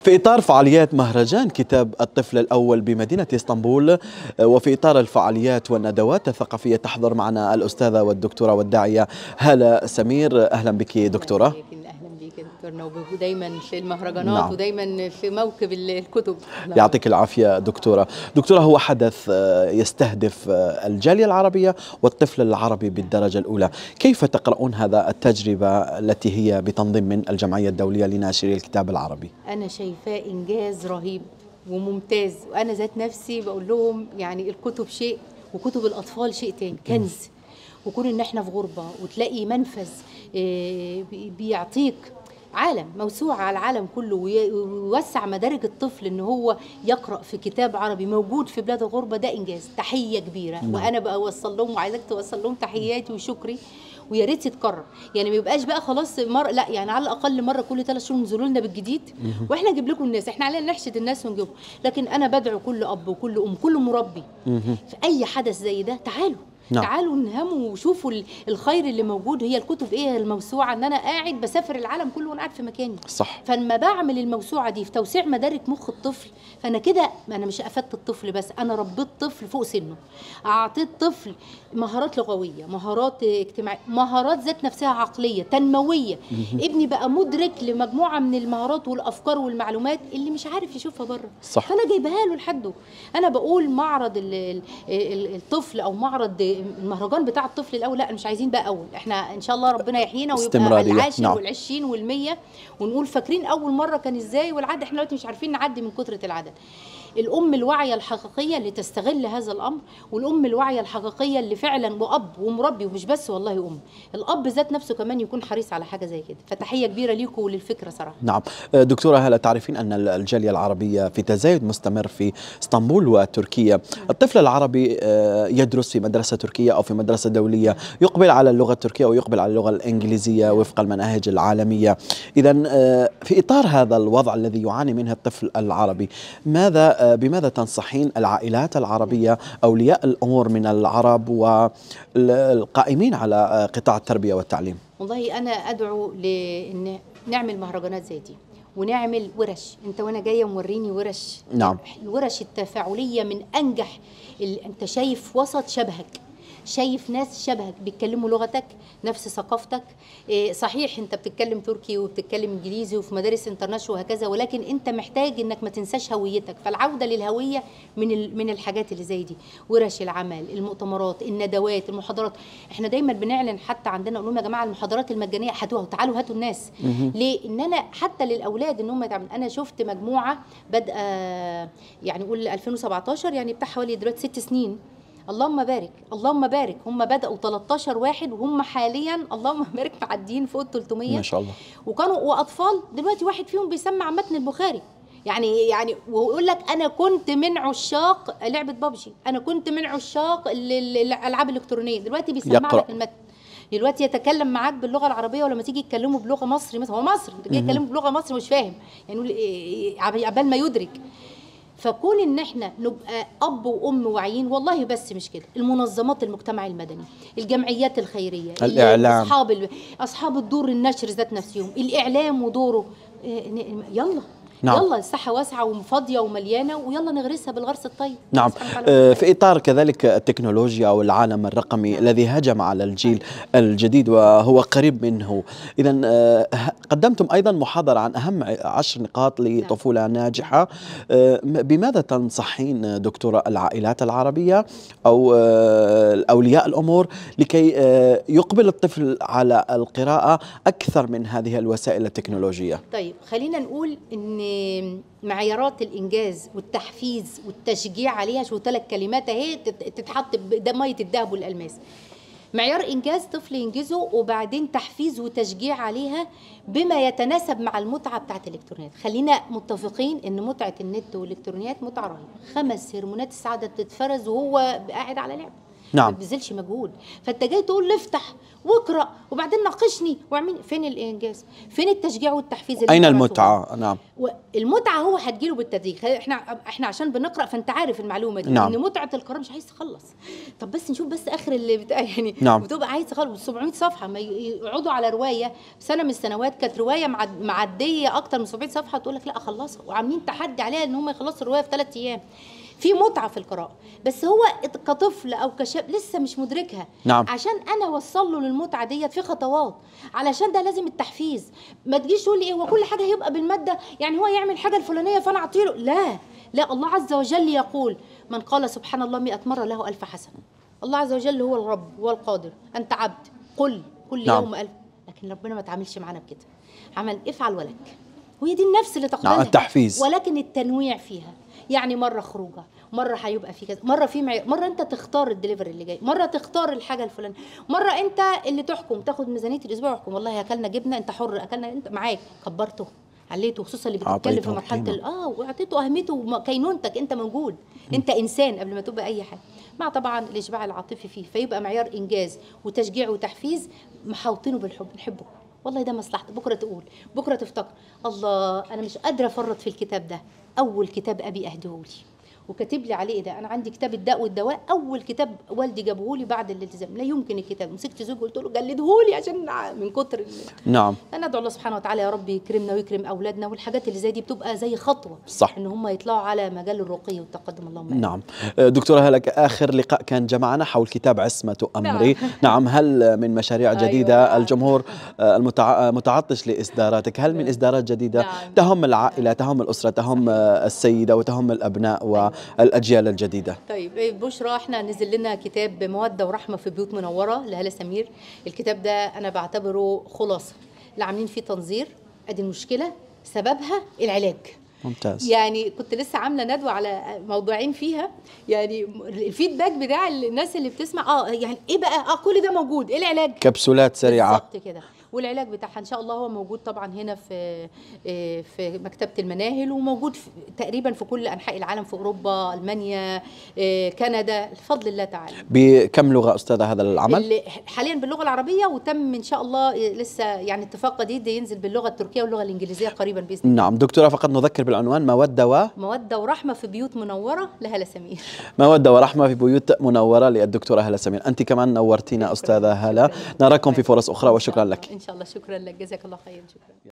في إطار فعاليات مهرجان كتاب الطفل الأول بمدينة اسطنبول وفي إطار الفعاليات والندوات الثقافية تحضر معنا الأستاذة والدكتورة والداعية هالة سمير أهلا بك دكتورة اهلا بيك يا دكتور نوبه ودايما في المهرجانات نعم. نعم. ودايما في موكب ال- الكتب يعطيك العافية دكتورة دكتورة هو حدث آه، يستهدف آه، الجالية العربية والطفل العربي بالدرجة الأولى كيف تقرؤون هذا التجربة التي هي بتنظيم من الجمعية الدولية لناشري الكتاب العربي انا شايفاه انجاز رهيب وممتاز وانا ذات نفسي بقول لهم يعني الكتب شيء وكتب الاطفال شيء تاني كنز وكون ان احنا في غربه وتلاقي منفذ آه، بي- بيعطيك عالم موسوعة على العالم كله وي- ويوسع مدارج الطفل ان هو يقرا في كتاب عربي موجود في بلاد الغربه ده انجاز تحيه كبيره نعم. وانا بقى اوصل لهم وعايزاك توصل لهم تحياتي وشكري ويا ريت يتكرر يعني ما يبقاش بقى خلاص مره لا يعني على الاقل مره كل ثلاث شهور ينزلوا لنا بالجديد واحنا نجيب لكم الناس احنا علينا نحشد الناس ونجيبهم لكن انا بدعو كل اب وكل ام كل مربي في اي حدث زي ده تعالوا نعم. تعالوا نهموا وشوفوا ال- الخير اللي موجود هي الكتب ايه الموسوعه ان انا قاعد بسافر العالم كله وانا قاعد في مكاني صح فلما بعمل الموسوعه دي في توسيع مدارك مخ الطفل فانا كده انا مش افدت الطفل بس انا ربيت طفل فوق سنه اعطيت طفل مهارات لغويه مهارات اجتماعيه مهارات ذات نفسها عقليه تنمويه ابني بقى مدرك لمجموعه من المهارات والافكار والمعلومات اللي مش عارف يشوفها بره صح. فانا جايبها له لحده انا بقول معرض ال- ال- ال- الطفل او معرض المهرجان بتاع الطفل الاول لا مش عايزين بقى اول احنا ان شاء الله ربنا يحيينا ويبقى استمرارية، العاشر نعم. والعشرين والمية ونقول فاكرين اول مره كان ازاي والعدد احنا دلوقتي مش عارفين نعدي من كتره العدد الام الواعيه الحقيقيه اللي تستغل هذا الامر والام الواعيه الحقيقيه اللي فعلا واب ومربي ومش بس والله ام الاب ذات نفسه كمان يكون حريص على حاجه زي كده فتحيه كبيره ليكم وللفكره صراحه نعم دكتورة هلا تعرفين أن الجالية العربية في تزايد مستمر في اسطنبول وتركيا الطفل العربي آه، يدرس في مدرسة تركية أو في مدرسة دولية يقبل على اللغة التركية ويقبل على اللغة الإنجليزية وفق المناهج العالمية إذا في إطار هذا الوضع الذي يعاني منه الطفل العربي ماذا آه، بماذا تنصحين العائلات العربية أولياء الأمور من العرب والقائمين على آه، قطاع التربية والتعليم والله انا ادعو لان نعمل مهرجانات زي دي ونعمل ورش انت وانا جايه موريني ورش نعم. الورش التفاعليه من انجح ال... انت شايف وسط شبهك شايف ناس شبهك بيتكلموا لغتك نفس ثقافتك إيه صحيح انت بتتكلم تركي وبتتكلم انجليزي وفي مدارس انترناشونال وهكذا ولكن انت محتاج انك ما تنساش هويتك فالعوده للهويه من ال... من الحاجات اللي زي دي ورش العمل المؤتمرات الندوات المحاضرات احنا دايما بنعلن حتى عندنا نقول لهم يا جماعه المحاضرات المجانيه هاتوها تعالوا هاتوا الناس ليه ان انا حتى للاولاد ان هم يتعاملوا انا شفت مجموعه بادئه يعني قول 2017 يعني بتاع حوالي دلوقتي ست سنين اللهم بارك اللهم بارك هم بداوا 13 واحد وهم حاليا اللهم بارك معديين فوق ال 300 ما شاء الله وكانوا واطفال دلوقتي واحد فيهم بيسمع متن البخاري يعني يعني ويقول لك انا كنت من عشاق لعبه بابجي انا كنت من عشاق ال- ال- الالعاب الالكترونيه دلوقتي بيسمع يقرأ. لك المتن دلوقتي يتكلم معاك باللغه العربيه ولما تيجي تكلمه بلغه مصري مثلا هو مصري انت جاي تكلمه بلغه مصري مش فاهم يعني يقول إيه- إيه- عبال ما يدرك فكون ان احنا نبقى اب وام واعيين والله بس مش كده المنظمات المجتمع المدني الجمعيات الخيريه الإعلام. اصحاب ال- اصحاب الدور النشر ذات نفسهم الاعلام ودوره إيه، ن- يلا نعم. يلا الساحه واسعه وفاضيه ومليانه ويلا نغرسها بالغرس الطيب نعم سبحانه وتعالى. آه، في إطار كذلك التكنولوجيا أو العالم الرقمي الذي هجم على الجيل الجديد وهو قريب منه إذا آه، قدمتم أيضا محاضرة عن أهم عشر نقاط لطفولة ناجحة آه، م- بماذا تنصحين دكتورة العائلات العربية أو آه، أولياء الأمور لكي آه، يقبل الطفل على القراءة أكثر من هذه الوسائل التكنولوجية طيب خلينا نقول ان معيارات الانجاز والتحفيز والتشجيع عليها شو ثلاث كلمات اهي تت- تتحط ده ميه الذهب والالماس معيار انجاز طفل ينجزه وبعدين تحفيز وتشجيع عليها بما يتناسب مع المتعه بتاعت الالكترونيات خلينا متفقين ان متعه النت والالكترونيات متعه رهيبه خمس هرمونات السعاده بتتفرز وهو قاعد على لعبه نعم. ما بذلش مجهود فانت جاي تقول لي افتح واقرا وبعدين ناقشني واعمل فين الانجاز فين التشجيع والتحفيز اللي أين انت عملته؟ المتعة؟ نعم والمتعه هو هتجيله بالتدريج خلي- احنا احنا عشان بنقرا فانت عارف المعلومه دي نعم. ان متعه القراءه مش عايز تخلص طب بس نشوف بس اخر اللي بتاع يعني نعم. بتبقى عايز تخلص 700 صفحه ما ي- يقعدوا على روايه سنه من السنوات كانت روايه معد- معديه اكتر من 700 صفحه تقول لك لا اخلصها وعاملين تحدي عليها ان هم يخلصوا الروايه في ثلاث ايام في متعه في القراءه بس هو كطفل او كشاب لسه مش مدركها نعم. عشان انا اوصل له للمتعه ديت في خطوات علشان ده لازم التحفيز ما تجيش تقول لي ايه هو كل حاجه هيبقى بالماده يعني هو يعمل حاجه الفلانيه فانا اعطيله لا لا الله عز وجل يقول من قال سبحان الله مئة مره له ألف حسنه الله عز وجل هو الرب هو القادر انت عبد قل كل نعم. يوم ألف لكن ربنا ما تعاملش معانا بكده عمل افعل ولك وهي دي النفس اللي تقبلها نعم، التحفيز. ولكن التنويع فيها يعني مره خروجه مره هيبقى في كذا مره في معيار مره انت تختار الدليفري اللي جاي مره تختار الحاجه الفلانيه مره انت اللي تحكم تاخد ميزانيه الاسبوع وحكم والله اكلنا جبنه انت حر اكلنا انت معاك كبرته عليته خصوصا اللي بتتكلم في أعطيته مرحله قيمة. ال- اه واعطيته اهميته وكينونتك انت موجود انت انسان قبل ما تبقى اي حاجه مع طبعا الاشباع العاطفي فيه فيبقى معيار انجاز وتشجيع وتحفيز محاوطينه بالحب نحبه والله ده مصلحتك بكره تقول بكره تفتكر الله انا مش قادره افرط في الكتاب ده اول كتاب ابي اهدهولي وكاتب لي عليه إيه ده انا عندي كتاب الداء والدواء اول كتاب والدي جابه لي بعد الالتزام لا يمكن الكتاب مسكت زوجي قلت له جلدهولي عشان من كتر ال... نعم انا ادعو الله سبحانه وتعالى يا رب يكرمنا ويكرم اولادنا والحاجات اللي زي دي بتبقى زي خطوه صح. ان هم يطلعوا على مجال الرقي والتقدم اللهم آمين. نعم دكتورة هلك آخر لقاء كان جمعنا حول كتاب عصمة أمري نعم هل من مشاريع أيوة، جديدة نعم. الجمهور آه، المتع- متعطش لإصداراتك هل من إصدارات جديدة نعم. تهم العائلة تهم الأسرة تهم آه، السيدة وتهم الأبناء والأجيال الجديدة طيب إيه بشرى احنا نزل لنا كتاب موده ورحمه في بيوت منوره لهلا سمير الكتاب ده انا بعتبره خلاصه اللي عاملين فيه تنظير ادي المشكله سببها العلاج ممتاز يعني كنت لسه عامله ندوه على موضوعين فيها يعني الفيدباك بتاع الناس اللي بتسمع اه يعني ايه بقى اه كل ده موجود ايه العلاج كبسولات سريعة بالظبط كده والعلاج بتاعها ان شاء الله هو موجود طبعا هنا في آه، في مكتبه المناهل وموجود في تقريبا في كل انحاء العالم في اوروبا المانيا آه، كندا بفضل الله تعالى بكم لغة أستاذة هذا العمل؟ اللي حاليا باللغه العربيه وتم ان شاء الله آه، لسه يعني اتفاق جديد ينزل باللغه التركيه واللغه الانجليزيه قريبا باذن الله نعم دكتورة فقط نذكر بالعنوان مودة و موده ورحمه في بيوت منوره لهلا سمير مودة ورحمة في بيوت منورة للدكتورة هلا سمير أنت كمان نورتينا أستاذة هلا نراكم في فرص أخرى وشكرا لك ان شاء الله شكرا لك جزاك الله خير شكرا